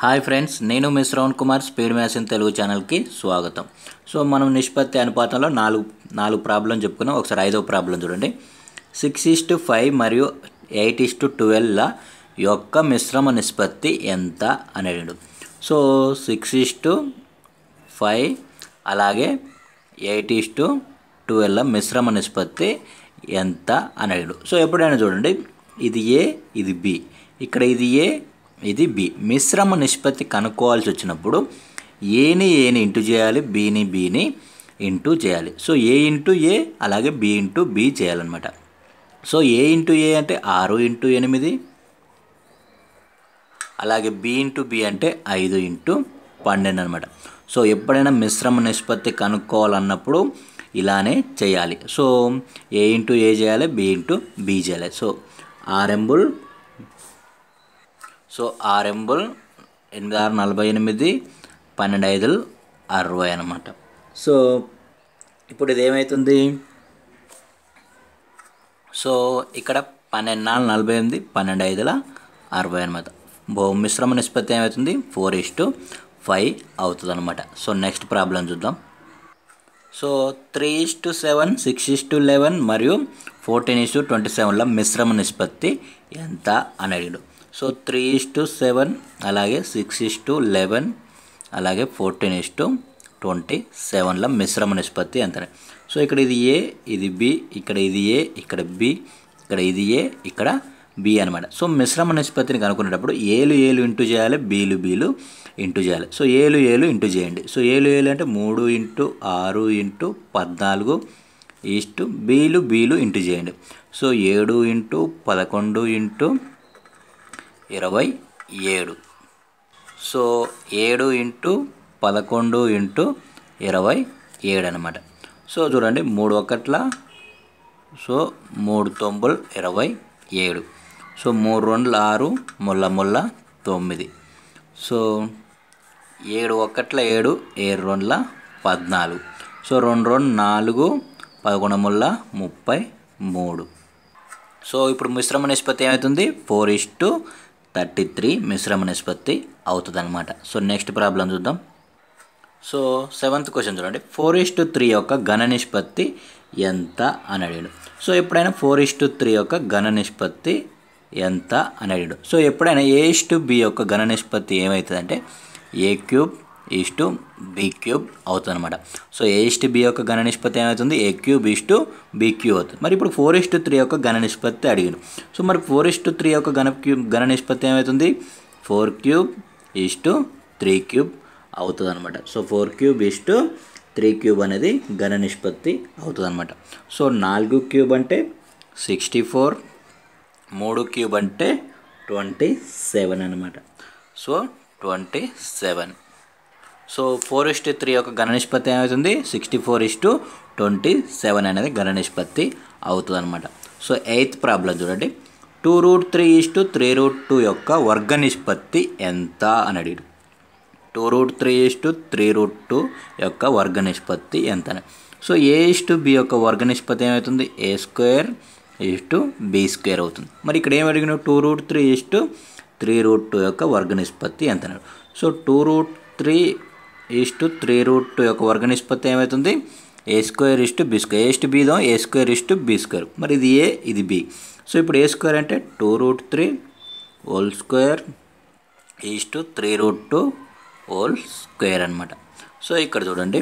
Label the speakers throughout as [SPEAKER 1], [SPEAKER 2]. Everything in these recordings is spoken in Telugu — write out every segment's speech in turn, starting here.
[SPEAKER 1] హాయ్ ఫ్రెండ్స్ నేను మిస్ రౌండ్ కుమార్ స్పీడ్ మ్యాథ్స్ తెలుగు ఛానల్కి స్వాగతం సో మనం నిష్పత్తి అనుపాతంలో నాలుగు నాలుగు ప్రాబ్లం చెప్పుకున్నాం ఒకసారి ఐదో ప్రాబ్లం చూడండి సిక్స్ ఇస్ టు ఫైవ్ మరియు ఎయిట్ ఇస్ టు ట్వెల్వ్ల యొక్క మిశ్రమ నిష్పత్తి ఎంత అనేది so six is to five అలాగే ఎయిట్ ఇస్ టు ట్వెల్వ్ మిశ్రమ నిష్పత్తి ఎంత అని అడిగాడు సో ఎప్పుడైనా చూడండి ఇది ఏ ఇది బి ఇక్కడ ఇది ఏ ఇది బి మిశ్రమ నిష్పత్తి కనుక్కోవాల్సి వచ్చినప్పుడు ఏని ఏని ఇంటూ చేయాలి బీని బీని ఇంటూ చేయాలి సో ఏ ఇంటూ ఏ అలాగే బి ఇంటూ బి చేయాలన్నమాట సో ఏ ఇంటూ ఏ అంటే ఆరు ఇంటూ ఎనిమిది అలాగే బి ఇంటూ బి అంటే ఐదు ఇంటూ పన్నెండు అనమాట సో ఎప్పుడైనా మిశ్రమ నిష్పత్తి కనుక్కోవాలన్నప్పుడు ఇలానే చేయాలి సో ఏ ఇంటూ ఏ చేయాలి బి ఇంటూ బి చేయాలి సో ఆరెంబుల్ సో ఆరెంబుల్ ఎనిమిది ఆరు నలభై ఎనిమిది పన్నెండు ఐదులు అరవై అనమాట సో ఇప్పుడు ఇది ఏమవుతుంది సో ఇక్కడ పన్నెండు నాలుగు నలభై ఎనిమిది పన్నెండు ఐదుల అరవై అనమాట బహు మిశ్రమ నిష్పత్తి ఏమవుతుంది ఫోర్ ఇస్ టు ఫైవ్ అవుతుంది అనమాట సో నెక్స్ట్ ప్రాబ్లం చూద్దాం so three is to seven six is to eleven మరియు ఫోర్టీన్ ఇస్ టు ట్వంటీ సెవెన్లో మిశ్రమ నిష్పత్తి ఎంత అని అడిగాడు so three is to seven అలాగే సిక్స్ ఇస్ టు లెవెన్ అలాగే ఫోర్టీన్ ఇస్ టు ట్వంటీ సెవెన్ల మిశ్రమ నిష్పత్తి ఎంత సో ఇక్కడ ఇది ఏ ఇది బి ఇక్కడ ఇది ఏ ఇక్కడ బి ఇక్కడ ఇది ఏ ఇక్కడ బి అనమాట సో మిశ్రమ నిష్పత్తిని కనుక్కునేటప్పుడు ఏలు ఏలు ఇంటూ చేయాలి బీలు బీలు ఇంటూ చేయాలి సో ఏలు ఏలు ఇంటూ చేయండి సో ఏలు ఏలు అంటే మూడు ఇంటూ ఆరు ఇంటూ పద్నాలుగు ఈస్టు బీలు బీలు ఇంటూ చేయండి సో ఏడు ఇంటూ పదకొండు ఇంటూ ఇరవై ఏడు సో ఏడు ఇంటూ పదకొండు ఇంటూ ఇరవై ఏడు అనమాట సో చూడండి మూడు ఒకట్ల సో మూడు తొంభులు ఇరవై ఏడు సో మూడు రెండుల ఆరు ముళ్ళ ముళ్ళ తొమ్మిది సో ఏడు ఒకట్ల ఏడు ఏడు రెండుల పద్నాలుగు సో రెండు రెండు నాలుగు పదకొండు ముళ్ళ ముప్పై మూడు సో ఇప్పుడు మిశ్రమ నిష్పత్తి ఏమవుతుంది four is to thirty three మిశ్రమ నిష్పత్తి అవుతుంది అనమాట సో నెక్స్ట్ ప్రాబ్లం చూద్దాం సో సెవెంత్ క్వశ్చన్ చూడండి ఫోర్ ఇస్ టు త్రీ యొక్క ఘన నిష్పత్తి ఎంత అని అడిగాడు సో ఎప్పుడైనా ఫోర్ ఇస్ టు త్రీ యొక్క ఘన నిష్పత్తి ఎంత అని అడిగాడు సో ఎప్పుడైనా ఏ ఇస్ టు బి యొక్క ఘన నిష్పత్తి ఏమవుతుందంటే A cube is to B cube అవుతుంది అనమాట so A is to B యొక్క ఘన నిష్పత్తి ఏమవుతుంది A cube is to B cube అవుతుంది మరి ఇప్పుడు ఫోర్ ఇస్ టు త్రీ యొక్క ఘన నిష్పత్తి అడిగాను సో మరి ఫోర్ ఇస్ టు త్రీ యొక్క ఘన క్యూబ్ ఘన నిష్పత్తి ఏమవుతుంది four cube is to three cube అవుతుంది అనమాట so four cube is to three cube అనేది ఘన నిష్పత్తి అవుతుంది అనమాట సో నాలుగు క్యూబ్ అంటే సిక్స్టీ ఫోర్ మూడు క్యూబ్ అంటే ట్వంటీ సెవెన్ అనమాట so twenty seven so four is to three యొక్క ఘన నిష్పత్తి ఏమవుతుంది sixty four is to twenty seven అనేది ఘన నిష్పత్తి అవుతుంది అనమాట సో ఎయిత్ ప్రాబ్లం చూడండి two root three is to three root two యొక్క వర్గ నిష్పత్తి ఎంత అని అడిగాడు two root three is to three root two యొక్క వర్గ నిష్పత్తి ఎంత అని సో ఏ ఇస్టు బి యొక్క వర్గ నిష్పత్తి ఏమవుతుంది A square is to B square అవుతుంది మరి ఇక్కడ ఏం అడిగిన two root three is to three root two యొక్క వర్గ నిష్పత్తి ఎంత అన్నాడు so two root three is to three root two యొక్క వర్గ నిష్పత్తి ఏమవుతుంది A square is to B square A is to బీదో A square is to B square మరి ఇది ఏ ఇది బి సో ఇప్పుడు ఏ స్క్వేర్ అంటే two root three whole square is to three root two whole square అనమాట సో ఇక్కడ చూడండి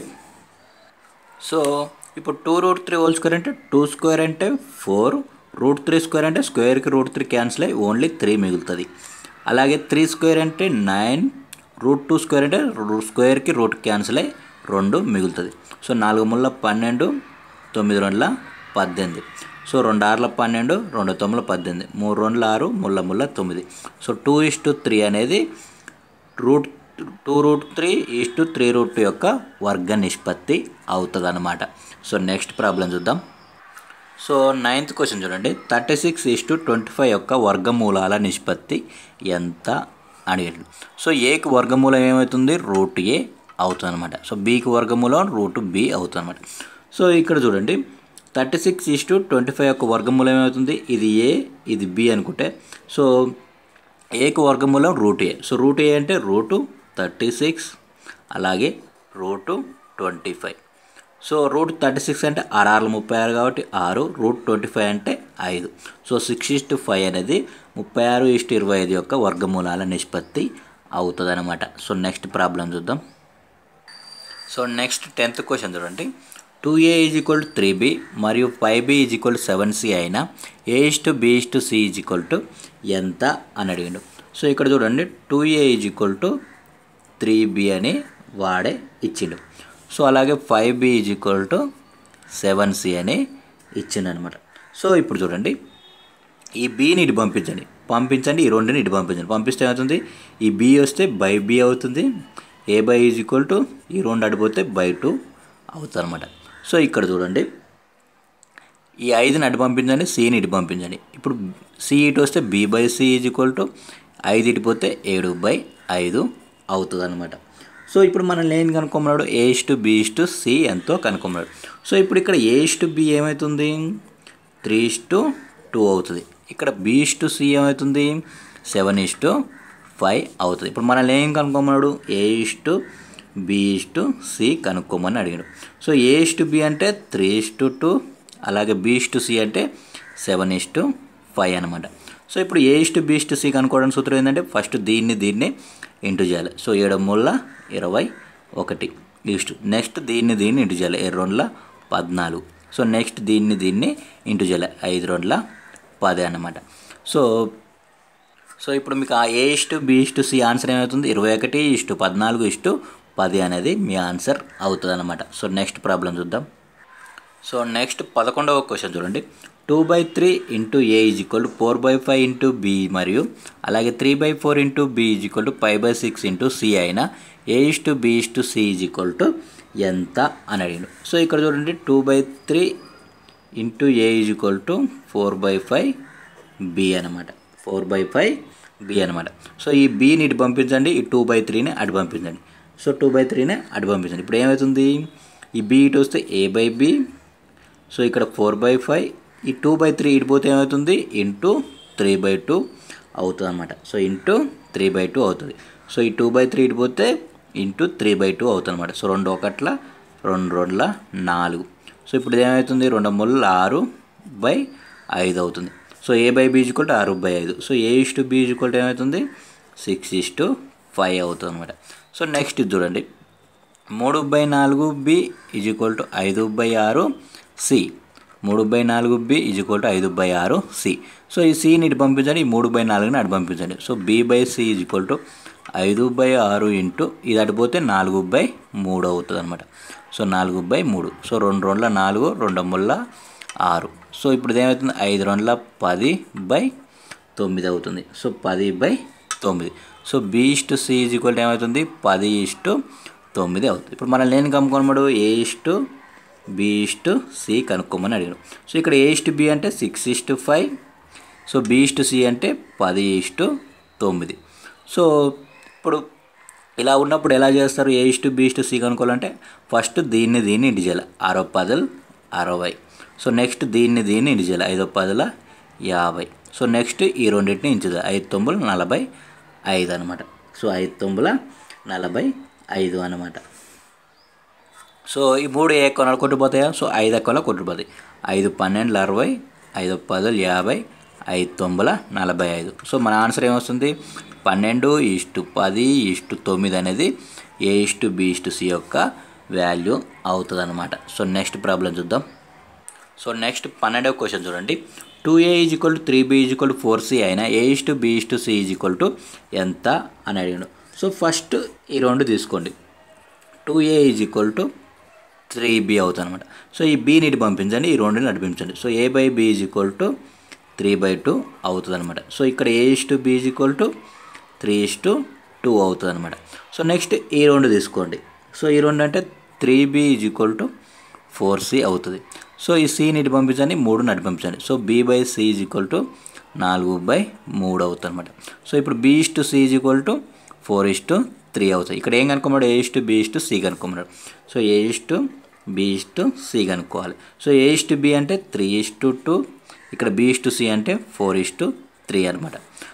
[SPEAKER 1] సో ఇప్పుడు two root three whole square అంటే టూ స్క్వేర్ అంటే ఫోర్ రూట్ త్రీ స్క్వేర్ అంటే స్క్వేర్కి రూట్ త్రీ క్యాన్సిల్ అయ్యి ఓన్లీ త్రీ మిగులుతుంది అలాగే త్రీ స్క్వేర్ అంటే నైన్ రూట్ టూ స్క్వేర్ అంటే స్క్వేర్కి రూట్ క్యాన్సిల్ అయ్యి రెండు మిగులుతుంది సో నాలుగు ముళ్ళ పన్నెండు తొమ్మిది రెండుల పద్దెనిమిది సో రెండు ఆరుల పన్నెండు రెండు తొమ్మిది పద్దెనిమిది మూడు రెండుల ఆరు ముళ్ళ ముళ్ళ తొమ్మిది so two is to three అనేది root two root three is to three root two యొక్క వర్గ నిష్పత్తి అవుతుంది అనమాట సో నెక్స్ట్ ప్రాబ్లం చూద్దాం సో నైన్త్ క్వశ్చన్ చూడండి thirty six is to twenty five యొక్క వర్గమూలాల నిష్పత్తి ఎంత అడిగాడు సో ఏకి వర్గమూలం ఏమవుతుంది రూట్ ఏ అవుతుంది అనమాట సో బీకి వర్గమూలం రూట్ బి అవుతుంది అనమాట సో ఇక్కడ చూడండి thirty six is to twenty five యొక్క వర్గమూలం ఏమవుతుంది ఇది ఏ ఇది బి అనుకుంటే సో ఏకు వర్గమూలం root A so root A అంటే రూటు థర్టీ సిక్స్ అలాగే root twenty five so root thirty six అంటే ఆర్ఆర్లు ముప్పై ఆరు కాబట్టి ఆరు రూట్ ట్వంటీ ఫైవ్ అంటే ఐదు సో సిక్స్ ఇస్టు ఫైవ్ అనేది ముప్పై ఆరు ఇస్టు ఇరవై ఐదు యొక్క వర్గమూలాల నిష్పత్తి అవుతుంది అనమాట సో నెక్స్ట్ ప్రాబ్లం చూద్దాం సో నెక్స్ట్ టెన్త్ క్వశ్చన్ చూడండి two A is equal to three B మరియు five B is equal to seven C అయినా A is to B is to C is equal to ఎంత అని అడిగిండు సో ఇక్కడ చూడండి two A is equal to three B అని వాడే ఇచ్చిండు సో అలాగే five B is equal to seven C అని ఇచ్చిండు అనమాట సో ఇప్పుడు చూడండి ఈ బీని ఇటు పంపించండి పంపించండి ఈ రెండుని ఇటు పంపించండి పంపిస్తే ఏమవుతుంది ఈ బి వస్తే బై బి అవుతుంది A by is equal to ఈ రెండు అడిపోతే బై టూ అవుతుంది అనమాట సో ఇక్కడ చూడండి ఈ ఐదుని అటు పంపించండి సిని ఇటు పంపించండి ఇప్పుడు సి ఇటు వస్తే B by C is equal to ఐదు ఇటు పోతే ఏడు బై ఐదు అవుతుంది అనమాట సో ఇప్పుడు మనం ఏం కనుక్కోమన్నాడు A is to B is to C ఎంతో కనుక్కోమన్నాడు సో ఇప్పుడు ఇక్కడ ఏ ఇస్ టు బి ఏమవుతుంది త్రీ ఇస్ టు టూ అవుతుంది ఇక్కడ బి ఇస్ టు సి ఏమవుతుంది సెవెన్ ఇస్ టు ఫైవ్ అవుతుంది ఇప్పుడు మనం ఏం కనుక్కోమన్నాడు A is to B is to C కనుక్కోమని అడిగాడు so A is to B అంటే త్రీ ఇస్ టు టూ అలాగే బి ఇస్ టు సి అంటే సెవెన్ ఇస్ టు ఫైవ్ అనమాట సో ఇప్పుడు A is to B is to C కనుక్కోవడానికి సూత్రం ఏంటంటే ఫస్ట్ దీన్ని దీన్ని ఇంటూ చేయాలి సో ఏడు మూల ఇరవై ఒకటి ఇస్టు నెక్స్ట్ దీన్ని దీన్ని ఇంటూ చేయాలి ఏడు రెండుల పద్నాలుగు సో నెక్స్ట్ దీన్ని దీన్ని ఇంటూ చేయాలి ఐదు రెండుల పది అన్నమాట సో సో ఇప్పుడు మీకు ఆ A is to B is to C answer ఏమవుతుంది ఇరవై ఒకటి ఇస్టు పద్నాలుగు ఇస్టు పది అనేది మీ ఆన్సర్ అవుతుంది అనమాట సో నెక్స్ట్ ప్రాబ్లం చూద్దాం సో నెక్స్ట్ పదకొండవ క్వశ్చన్ చూడండి two by three into A is equal to four by five into B మరియు అలాగే three by four into B is equal to five by six into C అయినా A is to B is to C is equal to ఎంత అని అడిగాడు సో ఇక్కడ చూడండి two by three into A is equal to four by five B అనమాట ఫోర్ బై ఫైవ్ బి అనమాట సో ఈ బిని ఇటు పంపించండి ఈ టూ బై త్రీని అటు పంపించండి సో టూ బై త్రీని అటు పంపించండి ఇప్పుడు ఏమవుతుంది ఈ బి ఇటు వస్తే ఏ బై బి సో ఇక్కడ ఫోర్ బై ఫైవ్ ఈ టూ బై త్రీ ఇటు పోతే ఏమవుతుంది ఇంటూ త్రీ బై టూ అవుతుంది అనమాట so into three by two అవుతుంది సో ఈ టూ బై త్రీ ఇటు పోతే ఇంటూ త్రీ బై టూ అవుతుంది అనమాట సో రెండు ఒకట్ల రెండు రెండుల నాలుగు సో ఇప్పుడు ఏమవుతుంది రెండు ముళ్ళు ఆరు బై ఐదు అవుతుంది so A by B equal to ఆరు బై ఐదు so A is to B equal to ఏమవుతుంది సిక్స్ ఇస్ టు ఫైవ్ అవుతుంది అనమాట సో నెక్స్ట్ ఇది చూడండి మూడు బై నాలుగు బి ఈజ్ ఈక్వల్ టు ఐదు బై ఆరు సి మూడు బై నాలుగు బి ఈజ్ ఈక్వల్ టు ఐదు బై ఆరు సి సో ఈ సిని ఇటు పంపించండి ఈ మూడు బై నాలుగుని అటు పంపించండి so B by C is equal to ఐదు బై ఆరు ఇంటూ ఇది అడిపోతే నాలుగు బై మూడు అవుతుంది అనమాట సో నాలుగు బై మూడు సో రెండు రెండుల నాలుగు రెండు ముళ్ళ ఆరు సో ఇప్పుడు ఏమవుతుంది ఐదు రెండుల పది బై తొమ్మిది అవుతుంది సో పది బై తొమ్మిది so B is to C is equal ఏమవుతుంది పది ఇస్టు తొమ్మిది అవుతుంది ఇప్పుడు మనం లేని కనుక్కోమడు A is to B is to C కనుక్కోమని అడిగాడు సో ఇక్కడ ఏ ఇస్టు బి అంటే six is to five so B is to C అంటే పది ఇస్టు తొమ్మిది సో ఇప్పుడు ఇలా ఉన్నప్పుడు ఎలా చేస్తారు A is to B is to C కనుక్కోవాలంటే ఫస్ట్ దీన్ని దీన్ని ఇంటి చేయాలి ఆరో పదులు అరవై సో నెక్స్ట్ దీన్ని దీన్ని ఇంటి చేయాలి ఐదో పదుల యాభై సో నెక్స్ట్ ఈ రెండింటిని ఇంచుదా ఐదు తొమ్మిది నలభై ఐదు అనమాట సో ఐదు తొమ్మిది నలభై ఐదు అనమాట సో ఈ మూడు ఏ కొనాలు కొట్టుకుపోతాయా సో ఐదు ఎక్కువ కొట్టుకుపోతాయి ఐదు పన్నెండు అరవై ఐదు పదులు యాభై ఐదు తొమ్మిది నలభై ఐదు సో మన ఆన్సర్ ఏమొస్తుంది పన్నెండు ఇష్టు పది ఇష్టు తొమ్మిది అనేది A is to B is to C యొక్క వాల్యూ అవుతుంది అనమాట సో నెక్స్ట్ ప్రాబ్లం చూద్దాం సో నెక్స్ట్ పన్నెండవ క్వశ్చన్ చూడండి two A is equal to three B is equal to four C అయినా A is to B is to C is equal to ఎంత అని అడిగాడు సో ఫస్ట్ ఈ రెండు తీసుకోండి two A is equal to three B అవుతుంది అనమాట సో ఈ బీని ఇటు పంపించండి ఈ రెండుని నడిపించండి so A by B is equal to three by two అవుతుంది అనమాట సో ఇక్కడ A is to B is equal to three is to two అవుతుంది అనమాట సో నెక్స్ట్ ఈ రెండు తీసుకోండి సో ఈ రెండు అంటే three B is equal to four C అవుతుంది సో ఈ సిని ఇటు పంపించండి మూడు నటు పంపించండి so B by C is equal to నాలుగు బై మూడు అవుతుంది అనమాట సో ఇప్పుడు B is to C is equal to four is to three అవుతాయి ఇక్కడ ఏం కనుక్కోమన్నాడు A is to B is to C కనుక్కోమన్నాడు so A is to B is to C కనుక్కోవాలి so A is to B అంటే త్రీ ఇస్ టు టూ ఇక్కడ బి ఇస్ టు సి అంటే ఫోర్ ఇస్ టు త్రీ అనమాట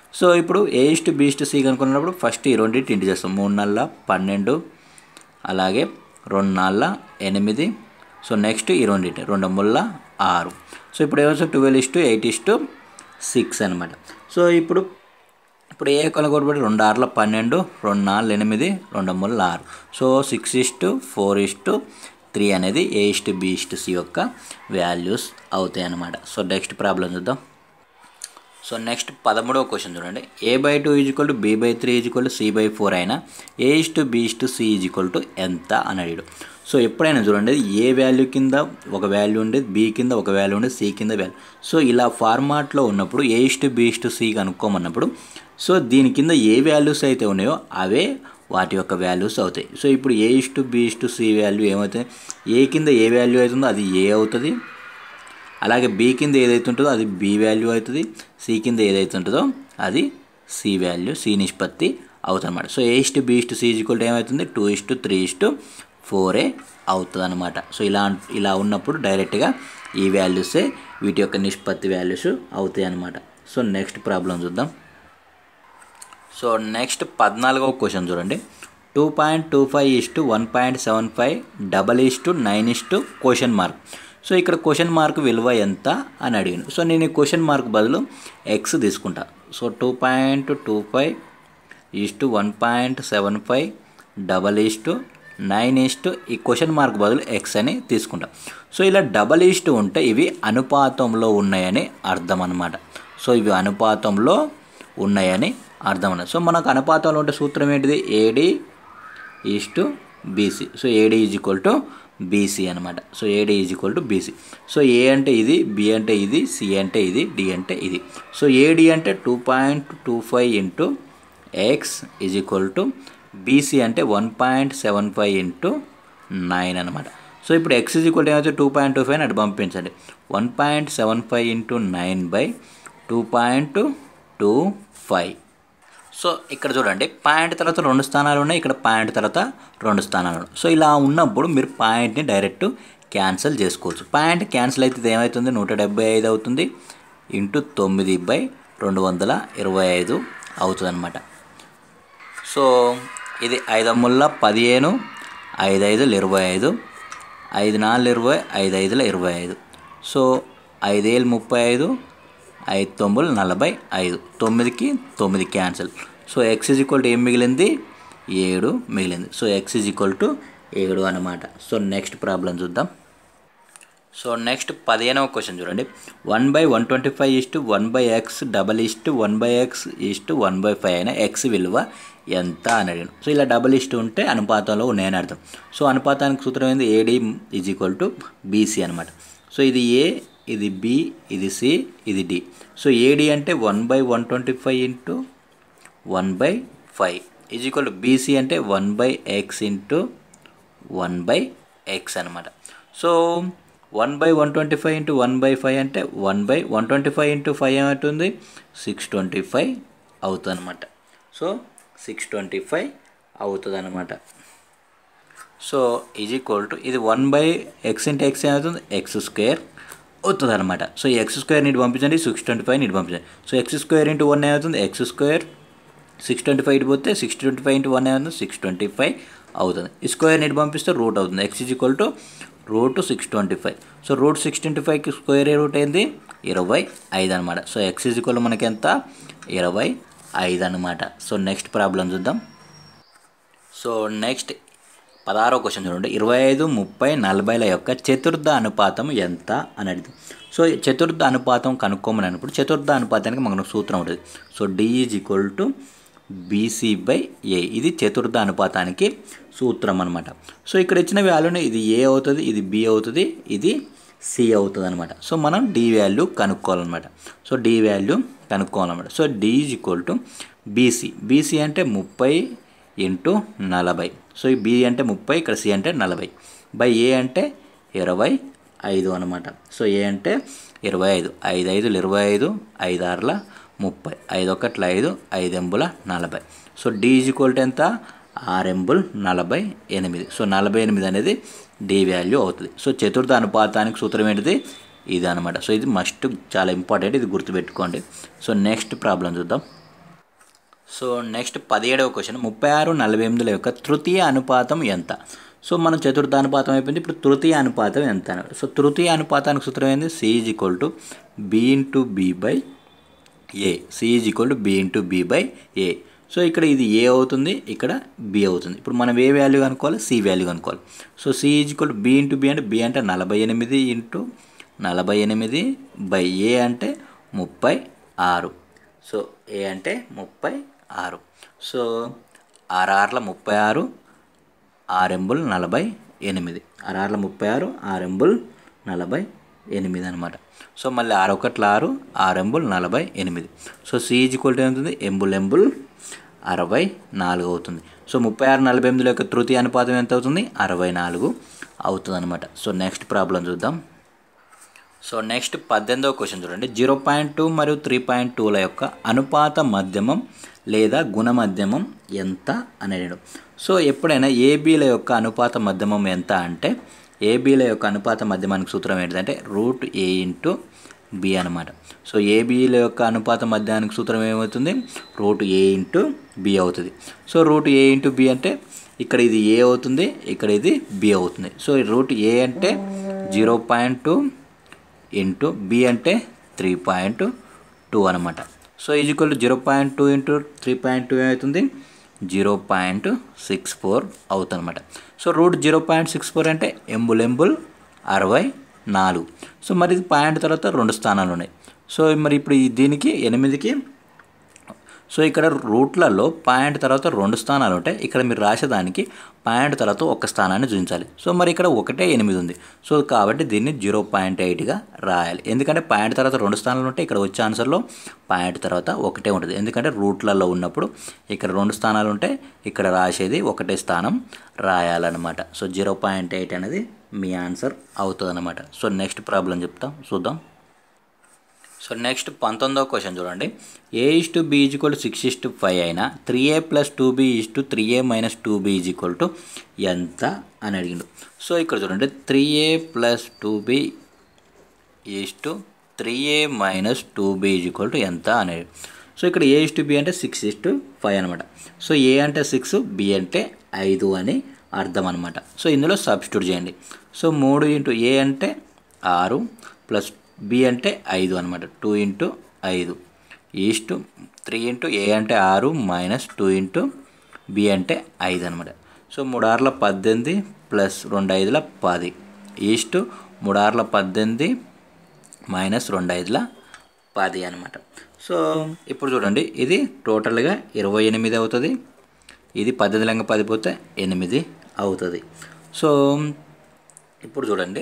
[SPEAKER 1] సో ఇప్పుడు A is to B is to C కనుక్కున్నప్పుడు ఫస్ట్ ఈ రెండింటి ఇంటి చేస్తాం మూడు నెలల పన్నెండు అలాగే రెండు నాళ్ళ ఎనిమిది సో నెక్స్ట్ ఈ రెండింటి రెండు ముళ్ళ ఆరు సో ఇప్పుడు ఏమొస్తుంది twelve is to eight is to six అనమాట సో ఇప్పుడు ఇప్పుడు ఏ కొనగొడబడి రెండు ఆరుల పన్నెండు రెండు నాలుగు ఎనిమిది రెండు మూడు ఆరు so six is to four is to three అనేది A is to B is to C యొక్క వాల్యూస్ అవుతాయి అన్నమాట సో నెక్స్ట్ ప్రాబ్లం చూద్దాం సో నెక్స్ట్ పదమూడవ క్వశ్చన్ చూడండి A by two is equal to B by three is equal to C by four అయినా A is to B is to C is equal to ఎంత అని అడిగాడు సో ఎప్పుడైనా చూడండి ఏ వాల్యూ కింద ఒక వాల్యూ ఉండేది బి కింద ఒక వాల్యూ ఉండేది సి కింద వాల్యూ సో ఇలా ఫార్మాట్లో ఉన్నప్పుడు A is to B is to C కనుక్కోమన్నప్పుడు సో దీని కింద ఏ వాల్యూస్ అయితే ఉన్నాయో అవే వాటి యొక్క వాల్యూస్ అవుతాయి సో ఇప్పుడు A is to B is to C value ఏమవుతుంది ఏ కింద ఏ వాల్యూ అవుతుందో అది ఏ అవుతుంది అలాగే బి కింద ఏదైతే ఉంటుందో అది బి వాల్యూ అవుతుంది సి కింద ఏదైతే ఉంటుందో అది సి వాల్యూ సి నిష్పత్తి అవుతుంది అనమాట so A is to B is to C equal ఏమవుతుంది టూ ఇస్టు త్రీ ఇస్టు ఫోరే అవుతుంది అనమాట సో ఇలా ఇలా ఉన్నప్పుడు డైరెక్ట్గా ఈ వాల్యూసే వీటి యొక్క నిష్పత్తి వాల్యూస్ అవుతాయి అనమాట సో నెక్స్ట్ ప్రాబ్లం చూద్దాం సో నెక్స్ట్ పద్నాలుగవ క్వశ్చన్ చూడండి two point two five is to one point seven five double is to nine is to question mark so ఇక్కడ క్వశ్చన్ మార్క్ విలువ ఎంత అని అడిగాను సో నేను ఈ క్వశ్చన్ మార్క్ బదులు ఎక్స్ తీసుకుంటా so two point two five is to one point seven five double is to nine is to ఈ క్వశ్చన్ మార్క్ బదులు ఎక్స్ అని తీసుకుంటా సో ఇలా డబల్ ఈస్టు ఉంటే ఇవి అనుపాతంలో ఉన్నాయని అర్థం అనమాట సో ఇవి అనుపాతంలో ఉన్నాయని అర్థం అన్నది సో మనకు అనుపాతంలో ఉంటే సూత్రం ఏంటిది AD is to BC so AD is equal to BC అనమాట so AD is equal to BC so A అంటే ఇది బి అంటే ఇది సి అంటే ఇది డి అంటే ఇది సో ఏడి అంటే two point two five into X is equal to BC అంటే one point seven five into nine అనమాట సో ఇప్పుడు ఎక్స్ ఈజ్ ఈక్వల్ ఏమైతే టూ పాయింట్ టూ ఫైవ్ అటు పంపించండి one point seven five into nine by two point two five so ఇక్కడ చూడండి పాయింట్ తర్వాత రెండు స్థానాలు ఉన్నాయి ఇక్కడ పాయింట్ తర్వాత రెండు స్థానాలు ఉన్నాయి సో ఇలా ఉన్నప్పుడు మీరు పాయింట్ని డైరెక్ట్ క్యాన్సిల్ చేసుకోవచ్చు పాయింట్ క్యాన్సిల్ అయితే ఇది ఏమవుతుంది నూట డెబ్బై ఐదు అవుతుంది ఇంటూ తొమ్మిది బై రెండు వందల ఇరవై ఐదు అవుతుంది అనమాట సో ఇది ఐదు ముళ్ళ పదిహేను ఐదు ఐదులు ఇరవై ఐదు ఐదు నాలుగు ఇరవై ఐదు ఐదుల ఇరవై ఐదు సో ఐదేళ్ళు ముప్పై ఐదు ఐదు తొమ్మిది నలభై ఐదు తొమ్మిదికి తొమ్మిది cancel so X is equal to ఏం మిగిలింది ఏడు మిగిలింది so X is equal to ఏడు అనమాట సో నెక్స్ట్ ప్రాబ్లం చూద్దాం సో నెక్స్ట్ పదిహేనవ క్వశ్చన్ చూడండి one by one twenty five is to one by X double is to one by X is to one by five అయినా ఎక్స్ విలువ ఎంత అని అడిగాను సో ఇలా డబల్ ఇస్ట్ ఉంటే అనుపాతంలో ఉన్నాయని అర్థం సో అనుపాతానికి సూత్రం ఏంది AD is equal to BC అనమాట సో ఇది ఏ ఇది బి ఇది సి ఇది డి సో ఏడి అంటే one by one twenty five into one by five is equal to BC అంటే one by X into one by X అనమాట so one by one twenty five into one by five అంటే one by one twenty five into five ఏమవుతుంది సిక్స్ ట్వంటీ ఫైవ్ అవుతుంది అనమాట సో సిక్స్ ట్వంటీ ఫైవ్ అవుతుంది అనమాట సో ఈజ్ ఈక్వల్ టు ఇది one by X into X ఏమవుతుంది ఎక్స్ స్క్వేర్ అవుతుంది అనమాట సో ఈ ఎక్స్ స్క్వేర్ నీటి పంపించండి సిక్స్ ట్వంటీ ఫైవ్ నీటి పంపించండి so X square into one ఏమవుతుంది X square six twenty five ఇటు పోతే six twenty five into one ఏమవుతుంది సిక్స్ ట్వంటీ ఫైవ్ అవుతుంది ఈ స్క్వేర్ నీటి పంపిస్తే రూట్ అవుతుంది X is equal to root six twenty five so root six twenty ఫైవ్కి స్క్వేర్ రూట్ ఏంది ఇరవై ఐదు అనమాట సో ఎక్స్ ఈజ్ ఈక్వల్ మనకి ఎంత ఇరవై ఐదు అనమాట సో నెక్స్ట్ ప్రాబ్లం చూద్దాం సో నెక్స్ట్ పదహారో క్వశ్చన్ చూడండి ఇరవై ఐదు ముప్పై నలభైల యొక్క చతుర్థ అనుపాతం ఎంత అని అడిగింది సో ఈ చతుర్థ అనుపాతం కనుక్కోమని అన్నప్పుడు చతుర్థ అనుపాతానికి మనకు సూత్రం ఉంటుంది so D is equal to BC by A ఇది చతుర్థ అనుపాతానికి సూత్రం అనమాట సో ఇక్కడ ఇచ్చిన వాల్యూని ఇది ఏ అవుతుంది ఇది బి అవుతుంది ఇది సి అవుతుంది అనమాట సో మనం డి వాల్యూ కనుక్కోవాలన్నమాట సో డి వాల్యూ కనుక్కోవాలన్నమాట so D is equal to BC BC అంటే ముప్పై ఇంటూ నలభై సో ఈ బి అంటే ముప్పై ఇక్కడ సి అంటే నలభై బై ఏ అంటే ఇరవై ఐదు అనమాట సో ఏ అంటే ఇరవై ఐదు ఐదు ఐదులు ఇరవై ఐదు ఐదు ఆరుల ముప్పై ఐదు ఒకట్ల ఐదు ఐదు ఎంబుల నలభై so D is equal to ఎంత ఆరెంబుల్ నలభై ఎనిమిది సో నలభై ఎనిమిది అనేది డి వాల్యూ అవుతుంది సో చతుర్థ అనుపాతానికి సూత్రం ఏంటిది ఇది అనమాట సో ఇది మస్ట్ చాలా ఇంపార్టెంట్ ఇది గుర్తుపెట్టుకోండి సో నెక్స్ట్ ప్రాబ్లం చూద్దాం సో నెక్స్ట్ పదిహేడవ క్వశ్చన్ ముప్పై ఆరు నలభై ఎనిమిదిల యొక్క తృతీయ అనుపాతం ఎంత సో మనం చతుర్థ అనుపాతం అయిపోయింది ఇప్పుడు తృతీయ అనుపాతం ఎంత అన్నాడు సో తృతీయ అనుపాతానికి సూత్రం ఏంది C is equal to B into B by A C is equal to B into B by A so ఇక్కడ ఇది ఏ అవుతుంది ఇక్కడ బి అవుతుంది ఇప్పుడు మనం ఏ వాల్యూ కనుక్కోవాలి సి వాల్యూ కనుక్కోవాలి so C is equal to B into B అంటే బి అంటే నలభై ఎనిమిది ఇంటూ నలభై ఎనిమిది బై ఏ అంటే ముప్పై ఆరు సో ఏ అంటే ముప్పై ఆరు సో ఆర్ఆర్ల ముప్పై ఆరు ఆరెంబుల్ నలభై ఎనిమిది ఆర్ఆర్ల ముప్పై ఆరు ఆరెంబుల్ నలభై ఎనిమిది అనమాట సో మళ్ళీ ఆరు ఒకట్ల ఆరు ఆరెంబుల్ నలభై ఎనిమిది so C is equal to ఏమవుతుంది ఎంబుల్ ఎంబుల్ అరవై నాలుగు అవుతుంది సో ముప్పై ఆరు నలభై ఎనిమిది యొక్క తృతీయ అనుపాతం ఎంత అవుతుంది అరవై నాలుగు అవుతుంది అనమాట సో నెక్స్ట్ ప్రాబ్లం చూద్దాం సో నెక్స్ట్ పద్దెనిమిదవ క్వశ్చన్ చూడండి జీరో పాయింట్ టూ మరియు త్రీ పాయింట్ టూల యొక్క అనుపాత మధ్యమం లేదా గుణమధ్యమం ఎంత అనేది సో ఎప్పుడైనా ఏబీల యొక్క అనుపాత మధ్యమం ఎంత అంటే ఏబీల యొక్క అనుపాత మధ్యమానికి సూత్రం ఏంటంటే రూట్ ఏ ఇంటూ బి అనమాట సో ఏబీల యొక్క అనుపాత మధ్యానికి సూత్రం ఏమవుతుంది రూట్ ఏ ఇంటూ బి అవుతుంది so root A into B అంటే ఇక్కడ ఇది ఏ అవుతుంది ఇక్కడ ఇది బి అవుతుంది సో రూట్ ఏ అంటే zero point two into B అంటే త్రీ పాయింట్ టూ అనమాట so is equal to zero point two into three point two ఏమవుతుంది జీరో పాయింట్ సిక్స్ ఫోర్ అవుతుంది అనమాట so root zero point six four అంటే ఎంబుల్ ఎంబుల్ అరవై నాలుగు సో మరి ఇది పాయింట్ తర్వాత రెండు స్థానాలు ఉన్నాయి సో మరి ఇప్పుడు ఈ దీనికి ఎనిమిదికి సో ఇక్కడ రూట్లలో పాయింట్ తర్వాత రెండు స్థానాలు ఉంటాయి ఇక్కడ మీరు రాసేదానికి పాయింట్ తర్వాత ఒక స్థానాన్ని చూపించాలి సో మరి ఇక్కడ ఒకటే ఎనిమిది ఉంది సో కాబట్టి దీన్ని జీరో పాయింట్ ఎయిట్గా రాయాలి ఎందుకంటే పాయింట్ తర్వాత రెండు స్థానాలు ఉంటాయి ఇక్కడ వచ్చే ఆన్సర్లో పాయింట్ తర్వాత ఒకటే ఉంటుంది ఎందుకంటే రూట్లలో ఉన్నప్పుడు ఇక్కడ రెండు స్థానాలు ఉంటాయి ఇక్కడ రాసేది ఒకటే స్థానం రాయాలన్నమాట సో జీరో పాయింట్ ఎయిట్ అనేది మీ ఆన్సర్ అవుతుంది అనమాట సో నెక్స్ట్ ప్రాబ్లం చెప్తాం చూద్దాం సో నెక్స్ట్ పంతొమ్మిదవ క్వశ్చన్ చూడండి A is to B is equal to six is to five అయినా three A plus two B is to three A minus two B is equal to ఎంత అని అడిగిండు సో ఇక్కడ చూడండి three A plus two B is to three A minus two B is equal to ఎంత అనేది సో ఇక్కడ ఏ ఇస్ టు బి అంటే సిక్స్ ఇస్ టు ఫైవ్ అనమాట సో ఏ అంటే సిక్స్ బి అంటే ఐదు అని అర్థం అనమాట సో ఇందులో సబ్స్టిట్యూట్ చేయండి సో మూడు ఇంటూ ఏ అంటే ఆరు ప్లస్ బి అంటే ఐదు అనమాట టూ ఇంటూ ఐదు ఈస్టు త్రీ ఇంటూ ఏ అంటే ఆరు మైనస్ టూ ఇంటూ బి అంటే ఐదు అనమాట సో మూడార్ల పద్దెనిమిది ప్లస్ రెండు ఐదుల పది ఈస్టు మూడార్ల పద్దెనిమిది మైనస్ రెండు ఐదుల పది అనమాట సో ఇప్పుడు చూడండి ఇది టోటల్గా ఇరవై ఎనిమిది అవుతుంది ఇది పద్దెనిమిది లంగా పది పోతే ఎనిమిది అవుతుంది సో ఇప్పుడు చూడండి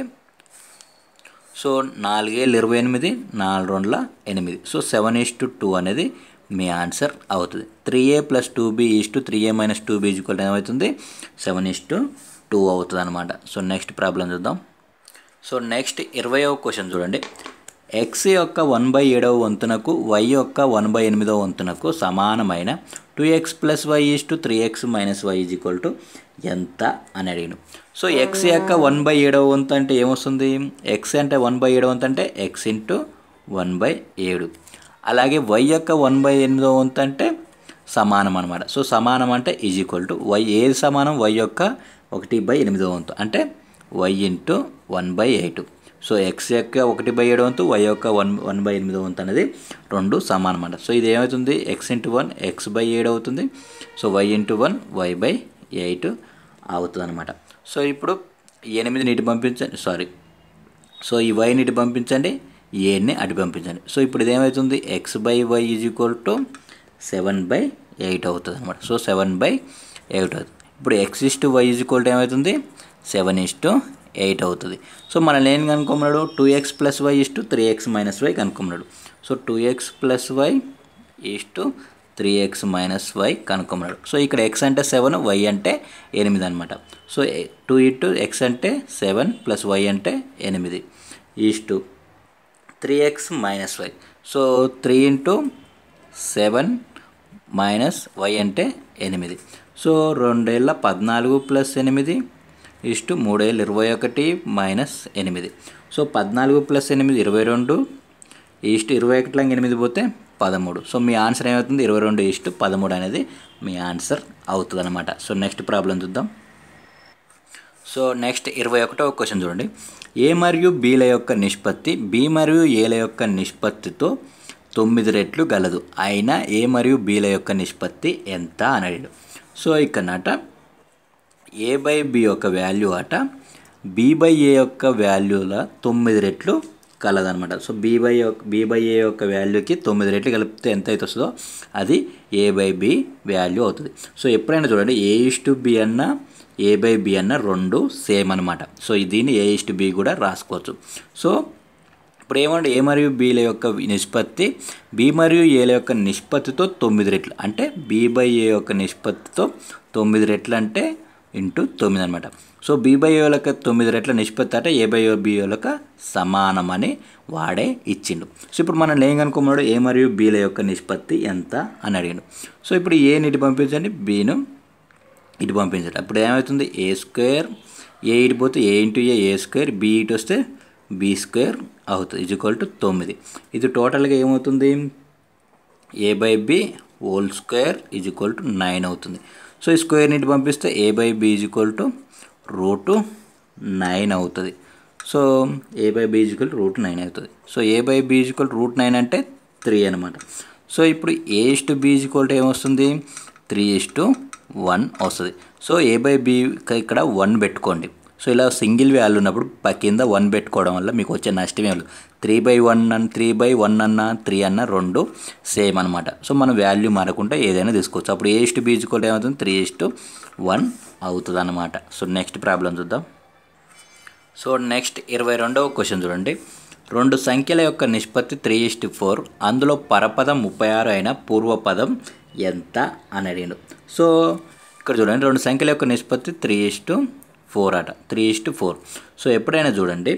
[SPEAKER 1] సో నాలుగేళ్ళు ఇరవై ఎనిమిది నాలుగు రెండుల ఎనిమిది so seven is to two అనేది మీ ఆన్సర్ అవుతుంది three A plus two B is to three A minus two B equal ఏమవుతుంది సెవెన్ ఈస్ టు టూ అవుతుంది అనమాట సో నెక్స్ట్ ప్రాబ్లం చూద్దాం సో నెక్స్ట్ ఇరవయవ క్వశ్చన్ చూడండి ఎక్స్ యొక్క వన్ బై ఏడవ వంతునకు వై యొక్క వన్ బై ఎనిమిదవ వంతునకు సమానమైన two X plus Y is to three X minus Y is equal to ఎంత అని అడిగాను సో ఎక్స్ యొక్క వన్ బై ఏడవ వంతు అంటే ఏమొస్తుంది ఎక్స్ అంటే వన్ బై ఏడవ వంతు అంటే ఎక్స్ ఇంటూ వన్ బై ఏడు అలాగే వై యొక్క వన్ బై ఎనిమిదవ వంతు అంటే సమానం అనమాట సో సమానం అంటే ఈజ్ ఈక్వల్ టు వై ఏది సమానం వై యొక్క ఒకటి బై ఎనిమిదవ వంతు అంటే Y into one by eight so X యొక్క ఒకటి బై ఏడు వంతు వై యొక్క వన్ వన్ బై ఎనిమిది వంతు అనేది రెండు సమానం అన్నమాట సో ఇది ఏమవుతుంది X into one X by ఏడు అవుతుంది so Y into one Y by eight అవుతుంది అనమాట సో ఇప్పుడు ఎనిమిదిని ఇటు పంపించండి సారీ సో ఈ వైని ఇటు పంపించండి ఏని అటు పంపించండి సో ఇప్పుడు ఇది ఏమవుతుంది X by Y is equal to seven by eight అవుతుంది అనమాట సో సెవెన్ బై ఎయిట్ అవుతుంది ఇప్పుడు X is to Y is equal to ఏమవుతుంది సెవెన్ ఇస్ టు ఎయిట్ అవుతుంది సో మనం ఏం కనుక్కున్నాడు two X plus Y is to three X minus Y కనుక్కున్నాడు so two X plus Y is to three X minus Y కనుక్కున్నాడు సో ఇక్కడ ఎక్స్ అంటే సెవెన్ వై అంటే ఎనిమిది అనమాట సో టూ ఇంటూ ఎక్స్ అంటే సెవెన్ ప్లస్ వై అంటే ఎనిమిది is to three X minus Y so three into seven minus Y అంటే ఎనిమిది సో రెండేళ్ళ పద్నాలుగు ప్లస్ ఎనిమిది ఇష్టు మూడేళ్ళు ఇరవై ఒకటి మైనస్ ఎనిమిది సో పద్నాలుగు ప్లస్ ఎనిమిది ఇరవై రెండు ఈస్ట్ ఇరవై ఒకటిలో ఎనిమిది పోతే పదమూడు సో మీ ఆన్సర్ ఏమవుతుంది ఇరవై రెండు ఇష్టు పదమూడు అనేది మీ ఆన్సర్ అవుతుంది అనమాట సో నెక్స్ట్ ప్రాబ్లం చూద్దాం సో నెక్స్ట్ ఇరవై ఒకటవ క్వశ్చన్ చూడండి ఏ మరియు బీల యొక్క నిష్పత్తి బి మరియు ఏల యొక్క నిష్పత్తితో తొమ్మిది రెట్లు గలదు అయినా ఏ మరియు బీల యొక్క నిష్పత్తి ఎంత అని అడిగాడు సో ఇక్కడనట ఏ బై బి యొక్క వాల్యూ అట బి బై ఏ యొక్క వాల్యూల తొమ్మిది రెట్లు కలదనమాట so B by B by A యొక్క వాల్యూకి తొమ్మిది రెట్లు కలిపితే ఎంత అయితే వస్తుందో అది ఏ బై బి వాల్యూ అవుతుంది సో ఎప్పుడైనా చూడండి ఏ ఇస్ టు బి అన్న ఏ బై బి అన్న రెండు సేమ్ అనమాట సో దీన్ని ఏ ఇస్ టు బి కూడా రాసుకోవచ్చు సో ఇప్పుడు ఏమంటే ఏ మరియు బీల యొక్క నిష్పత్తి బి మరియు ఏల యొక్క నిష్పత్తితో తొమ్మిది రెట్లు అంటే బి బై ఏ యొక్క నిష్పత్తితో తొమ్మిది రెట్లు అంటే ఇంటూ తొమ్మిది అనమాట సో బి బై ఏ యొక్క తొమ్మిది రెట్ల నిష్పత్తి అంటే ఏ బై బి యొక్క సమానమని వాడే ఇచ్చిండు సో ఇప్పుడు మనం ఏం కనుక్కున్నాడు ఏ మరియు బీల యొక్క నిష్పత్తి ఎంత అని అడిగాడు సో ఇప్పుడు ఏని ఇటు పంపించండి బీను ఇటు పంపించండి అప్పుడు ఏమవుతుంది ఏ స్క్వేర్ ఏ ఇటు పోతే A into A A square B ఇటు వస్తే బి స్క్వేర్ అవుతుంది ఇజ్ ఈక్వల్ టు తొమ్మిది ఇది టోటల్గా ఏమవుతుంది A by B whole square is equal to nine అవుతుంది సో ఈ స్క్వేర్ ఇటు పంపిస్తే A by B is equal to root nine అవుతుంది so A by B is equal to root nine అవుతుంది so A by B is equal root nine అంటే త్రీ అనమాట సో ఇప్పుడు A is to B is equal to ఏమొస్తుంది త్రీ ఇస్ టు వన్ వస్తుంది సో ఏ బై బి ఇక్కడ వన్ పెట్టుకోండి సో ఇలా సింగిల్ వాల్యూ ఉన్నప్పుడు ప- కింద వన్ పెట్టుకోవడం వల్ల మీకు వచ్చే నష్టం ఏం లేదు త్రీ బై వన్ అన్న త్రీ బై వన్ అన్న త్రీ అన్న రెండు సేమ్ అనమాట సో మనం వాల్యూ మారకుండా ఏదైనా తీసుకోవచ్చు అప్పుడు ఏ ఇస్టు బీ ఈజ్వల్ ఏమవుతుంది త్రీ ఇస్టు వన్ అవుతుంది అనమాట సో నెక్స్ట్ ప్రాబ్లం చూద్దాం సో నెక్స్ట్ ఇరవై రెండవ క్వశ్చన్ చూడండి రెండు సంఖ్యల యొక్క నిష్పత్తి త్రీ ఇస్టు ఫోర్ అందులో పరపదం ముప్పై ఆరు అయిన పూర్వపదం ఎంత అని అడిగాడు సో ఇక్కడ చూడండి రెండు సంఖ్యల యొక్క నిష్పత్తి త్రీ ఇస్టు ఫోర్ అట త్రీ ఇస్టు ఫోర్ సో ఎప్పుడైనా చూడండి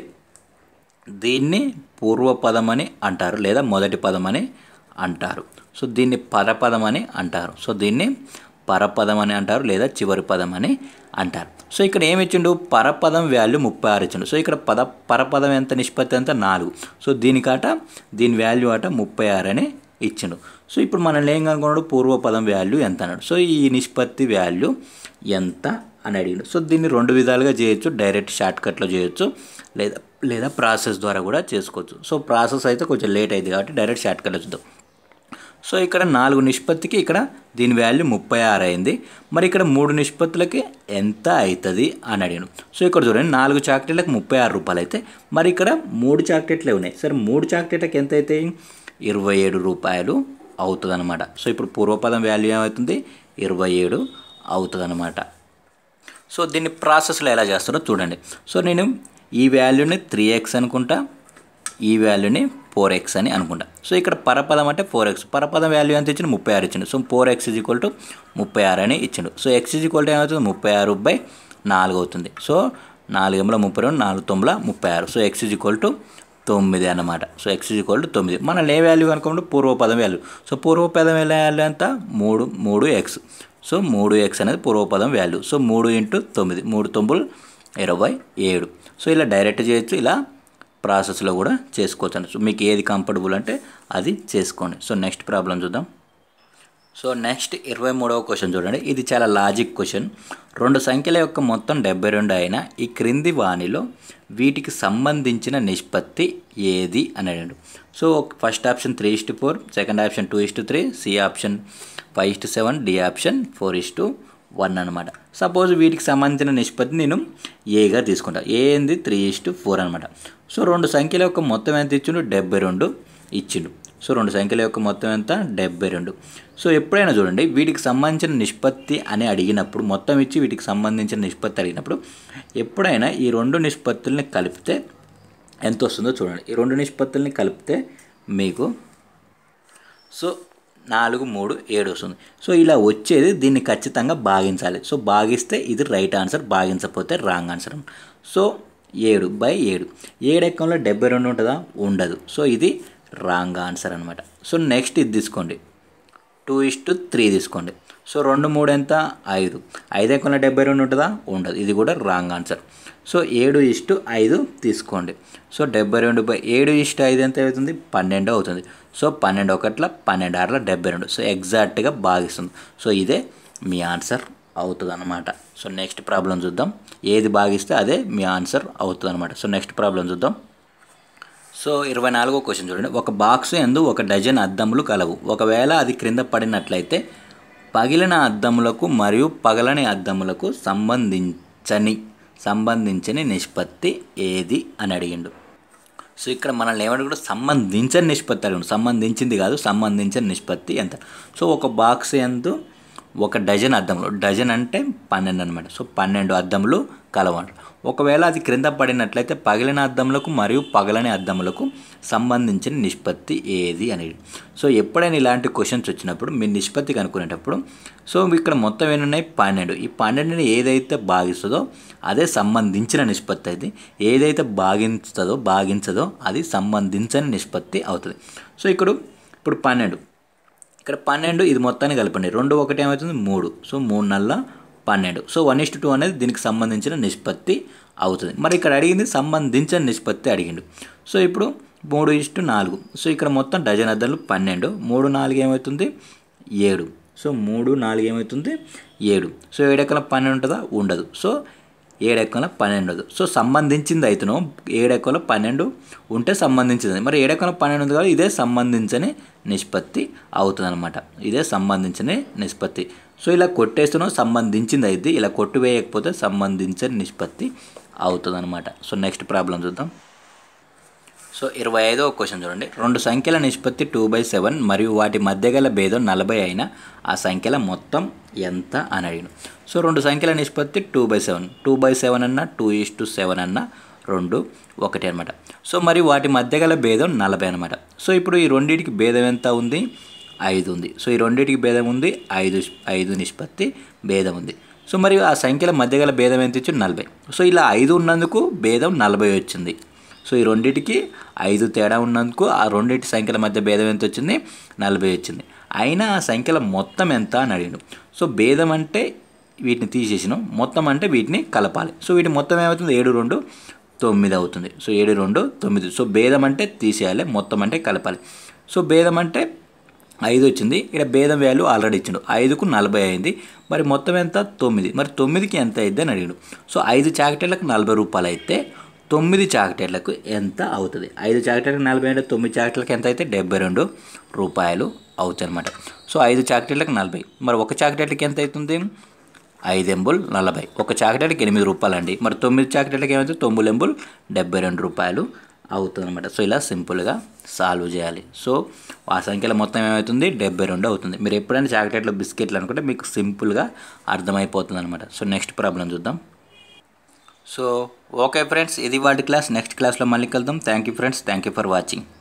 [SPEAKER 1] దీన్ని పూర్వపదం అని అంటారు లేదా మొదటి పదం అని అంటారు సో దీన్ని పరపదం అని అంటారు సో దీన్ని పరపదం అని అంటారు లేదా చివరి పదం అని అంటారు సో ఇక్కడ ఏమి ఇచ్చిండు పరపదం వాల్యూ ముప్పై ఆరు ఇచ్చిండు సో ఇక్కడ పద పరపదం ఎంత నిష్పత్తి ఎంత నాలుగు సో దీనికాట దీని వాల్యూ అట ముప్పై ఆరు అని ఇచ్చిండు సో ఇప్పుడు మనం ఏం కనుక్కున్నాడు పూర్వపదం వాల్యూ ఎంత అన్నాడు సో ఈ నిష్పత్తి వాల్యూ ఎంత అని అడిగిండు సో దీన్ని రెండు విధాలుగా చేయొచ్చు డైరెక్ట్ షార్ట్ కట్లో చేయొచ్చు లేదా లేదా ప్రాసెస్ ద్వారా కూడా చేసుకోవచ్చు సో ప్రాసెస్ అయితే కొంచెం లేట్ అయింది కాబట్టి డైరెక్ట్ షార్ట్ కట్లో చూద్దాం సో ఇక్కడ నాలుగు నిష్పత్తికి ఇక్కడ దీని వాల్యూ ముప్పై ఆరు అయింది మరి ఇక్కడ మూడు నిష్పత్తులకి ఎంత అవుతుంది అని అడిగాను సో ఇక్కడ చూడండి నాలుగు చాక్లెట్లకు ముప్పై ఆరు రూపాయలు అయితే మరి ఇక్కడ మూడు చాక్లెట్లే ఉన్నాయి సరే మూడు చాక్లెట్లకు ఎంత అవుతాయి ఇరవై ఏడు రూపాయలు అవుతుంది అనమాట సో ఇప్పుడు పూర్వపదం వాల్యూ ఏమవుతుంది ఇరవై ఏడు అవుతుంది అనమాట సో దీన్ని ప్రాసెస్లో ఎలా చేస్తారో చూడండి సో నేను ఈ వాల్యూని త్రీ ఎక్స్ అనుకుంటా ఈ వాల్యూని ఫోర్ ఎక్స్ అని అనుకుంటా సో ఇక్కడ పరపదం అంటే ఫోర్ ఎక్స్ పరపదం వాల్యూ ఎంత ఇచ్చిండు ముప్పై ఆరు ఇచ్చిండు so four X is equal to ముప్పై ఆరు అని ఇచ్చిండు so X is equal to ఏమవుతుంది ముప్పై ఆరు బై నాలుగు అవుతుంది సో నాలుగు ఎంబల ముప్పై రెండు నాలుగు తొమ్మిది ముప్పై ఆరు so X is equal to తొమ్మిది అన్నమాట so X is equal to తొమ్మిది మనం ఏ వాల్యూ కనుకోండి పూర్వపదం వాల్యూ సో పూర్వపదం వాల్యూ ఎంత మూడు మూడు ఎక్స్ సో మూడు ఎక్స్ అనేది పూర్వపదం వాల్యూ సో మూడు ఇంటూ తొమ్మిది మూడు తొమ్మిది ఇరవై ఏడు సో ఇలా డైరెక్ట్ చేయొచ్చు ఇలా ప్రాసెస్లో కూడా చేసుకోవచ్చు అండి సో మీకు ఏది కంఫర్టబుల్ అంటే అది చేసుకోండి సో నెక్స్ట్ ప్రాబ్లం చూద్దాం సో నెక్స్ట్ ఇరవై మూడవ క్వశ్చన్ చూడండి ఇది చాలా లాజిక్ క్వశ్చన్ రెండు సంఖ్యల యొక్క మొత్తం డెబ్బై రెండు అయిన ఈ క్రింది వాణిలో వీటికి సంబంధించిన నిష్పత్తి ఏది అని అడిగాడు so first option three is to four second option two is to three C option five is to seven D option four is to one అనమాట సపోజ్ వీటికి సంబంధించిన నిష్పత్తి నేను ఏగా తీసుకుంటా ఏ ఏంది త్రీ ఇస్టు ఫోర్ అనమాట సో రెండు సంఖ్యల యొక్క మొత్తం ఎంత ఇచ్చిండు డెబ్బై రెండు ఇచ్చిండు సో రెండు సంఖ్యల యొక్క మొత్తం ఎంత డెబ్బై రెండు సో ఎప్పుడైనా చూడండి వీటికి సంబంధించిన నిష్పత్తి అని అడిగినప్పుడు మొత్తం ఇచ్చి వీటికి సంబంధించిన నిష్పత్తి అడిగినప్పుడు ఎప్పుడైనా ఈ రెండు నిష్పత్తుల్ని కలిపితే ఎంత వస్తుందో చూడండి ఈ రెండు నిష్పత్తుల్ని కలిపితే మీకు సో నాలుగు మూడు ఏడు వస్తుంది సో ఇలా వచ్చేది దీన్ని ఖచ్చితంగా భాగించాలి సో భాగిస్తే ఇది రైట్ ఆన్సర్ భాగించకపోతే రాంగ్ ఆన్సర్ సో ఏడు బై ఏడు ఏడు ఎక్కంలో డెబ్బై రెండు ఉంటుందా ఉండదు సో ఇది రాంగ్ ఆన్సర్ అనమాట సో నెక్స్ట్ ఇది తీసుకోండి టూ ఇస్టు త్రీ తీసుకోండి సో రెండు మూడు ఎంత ఐదు ఐదు ఎక్కడ డెబ్బై రెండు ఉంటుందా ఉండదు ఇది కూడా రాంగ్ ఆన్సర్ సో ఏడు ఇస్టు ఐదు తీసుకోండి సో డెబ్బై రెండు బై ఏడు ఇస్టు ఐదు ఎంత అవుతుంది పన్నెండు అవుతుంది సో పన్నెండు ఒకట్ల పన్నెండు ఆరుల డెబ్బై రెండు సో ఎగ్జాక్ట్గా భాగిస్తుంది సో ఇదే మీ ఆన్సర్ అవుతుంది అనమాట సో నెక్స్ట్ ప్రాబ్లం చూద్దాం ఏది భాగిస్తే అదే మీ ఆన్సర్ అవుతుంది అనమాట సో నెక్స్ట్ ప్రాబ్లం చూద్దాం సో ఇరవై నాలుగో క్వశ్చన్ చూడండి ఒక బాక్స్ ఎందు ఒక డజన్ అద్దములు కలవు ఒకవేళ అది క్రింద పడినట్లయితే పగిలిన అద్దములకు మరియు పగలని అద్దములకు సంబంధించని సంబంధించని నిష్పత్తి ఏది అని అడిగిండు సో ఇక్కడ మనల్ని ఏమంటే కూడా సంబంధించని నిష్పత్తి అడిగిండు సంబంధించింది కాదు సంబంధించిన నిష్పత్తి ఎంత సో ఒక బాక్స్ ఎందు ఒక డజన్ అద్దములు డజన్ అంటే పన్నెండు అనమాట సో పన్నెండు అద్దములు కలవంట ఒకవేళ అది క్రింద పడినట్లయితే పగిలిన అద్దములకు మరియు పగలని అద్దములకు సంబంధించిన నిష్పత్తి ఏది అనేది సో ఎప్పుడైనా ఇలాంటి క్వశ్చన్స్ వచ్చినప్పుడు మీ నిష్పత్తి కనుక్కునేటప్పుడు సో ఇక్కడ మొత్తం ఏమున్నాయి పన్నెండు ఈ పన్నెండుని ఏదైతే భాగిస్తుందో అదే సంబంధించిన నిష్పత్తి అది ఏదైతే భాగించుతుందో భాగించదో అది సంబంధించని నిష్పత్తి అవుతుంది సో ఇక్కడ ఇప్పుడు పన్నెండు ఇక్కడ పన్నెండు ఇది మొత్తాన్ని కలపండి రెండు ఒకటి ఏమవుతుంది మూడు సో మూడు నల్ల పన్నెండు సో వన్ ఇస్ట్ టూ అనేది దీనికి సంబంధించిన నిష్పత్తి అవుతుంది మరి ఇక్కడ అడిగింది సంబంధించిన నిష్పత్తి అడిగిండు సో ఇప్పుడు మూడు ఇస్టు నాలుగు సో ఇక్కడ మొత్తం డజన్ అద్దలు పన్నెండు మూడు నాలుగు ఏమవుతుంది ఏడు సో మూడు నాలుగు ఏమవుతుంది ఏడు సో ఏడెక్కల పన్నెండు ఉంటుందా ఉండదు సో ఏడెక్కల పన్నెండు ఉండదు సో సంబంధించింది అయితేనో ఏడెక్కల పన్నెండు ఉంటే సంబంధించింది మరి ఏడెక్కల పన్నెండు ఉంది కాబట్టి ఇదే సంబంధించని నిష్పత్తి అవుతుంది అనమాట ఇదే సంబంధించిన నిష్పత్తి సో ఇలా కొట్టేస్తున్నాం సంబంధించింది అయితే ఇలా కొట్టివేయకపోతే సంబంధించని నిష్పత్తి అవుతుంది అనమాట సో నెక్స్ట్ ప్రాబ్లం చూద్దాం సో ఇరవై ఐదో క్వశ్చన్ చూడండి రెండు సంఖ్యల నిష్పత్తి టూ బై సెవెన్ మరియు వాటి మధ్య గల భేదం నలభై అయినా ఆ సంఖ్యల మొత్తం ఎంత అని అడిగిన సో రెండు సంఖ్యల నిష్పత్తి two by seven two by seven అన్న టూ ఈస్ టు సెవెన్ అన్న రెండు ఒకటి అనమాట సో మరి వాటి మధ్య గల భేదం నలభై అనమాట సో ఇప్పుడు ఈ రెండింటికి భేదం ఎంత ఉంది ఐదు ఉంది సో ఈ రెండింటికి భేదం ఉంది ఐదు ఐదు నిష్పత్తి భేదం ఉంది సో మరి ఆ సంఖ్యల మధ్య గల భేదం ఎంత ఇచ్చి నలభై సో ఇలా ఐదు ఉన్నందుకు భేదం నలభై వచ్చింది సో ఈ రెండింటికి ఐదు తేడా ఉన్నందుకు ఆ రెండింటి సంఖ్యల మధ్య భేదం ఎంత వచ్చింది నలభై వచ్చింది అయినా ఆ సంఖ్యల మొత్తం ఎంత అని అడిగాడు సో భేదం అంటే వీటిని తీసేసినాం మొత్తం అంటే వీటిని కలపాలి సో వీటి మొత్తం ఏమవుతుంది ఏడు రెండు తొమ్మిది అవుతుంది సో ఏడు రెండు తొమ్మిది సో భేదం అంటే తీసేయాలి మొత్తం అంటే కలపాలి సో భేదం అంటే ఐదు వచ్చింది ఇక్కడ భేదం వాల్యూ ఆల్రెడీ ఇచ్చిండు ఐదుకు నలభై అయింది మరి మొత్తం ఎంత తొమ్మిది మరి తొమ్మిదికి ఎంత అయింది అని అడిగాడు సో ఐదు చాకటేళ్ళకు నలభై రూపాయలు అయితే తొమ్మిది చాకటేళ్ళకు ఎంత అవుతుంది ఐదు చాకటేళ్ళకి నలభై అంటే తొమ్మిది చాకటేళ్ళకి ఎంత అయితే డెబ్బై రెండు రూపాయలు అవుతాయి అనమాట సో ఐదు చాకటేళ్ళకి నలభై మరి ఒక చాకటేళ్ళకి ఎంత అవుతుంది ఐదు ఎంబుల్ నలభై ఒక చాకటేళ్ళకి ఎనిమిది రూపాయలు అండి మరి తొమ్మిది చాకటేళ్ళకి ఏమవుతుంది తొమ్మిది ఎంబుల్ డెబ్బై రెండు రూపాయలు అవుతుంది అనమాట సో ఇలా సింపుల్గా సాల్వ్ చేయాలి సో ఆ సంఖ్యలో మొత్తం ఏమవుతుంది డెబ్బై రెండు అవుతుంది మీరు ఎప్పుడైనా చాకలెట్లు బిస్కెట్లు అనుకుంటే మీకు సింపుల్గా అర్థమైపోతుంది అనమాట సో నెక్స్ట్ ప్రాబ్లం చూద్దాం సో ఓకే ఫ్రెండ్స్ ఇది వాటి క్లాస్ నెక్స్ట్ క్లాస్లో మళ్ళీ కలుద్దాం thank you friends thank you for watching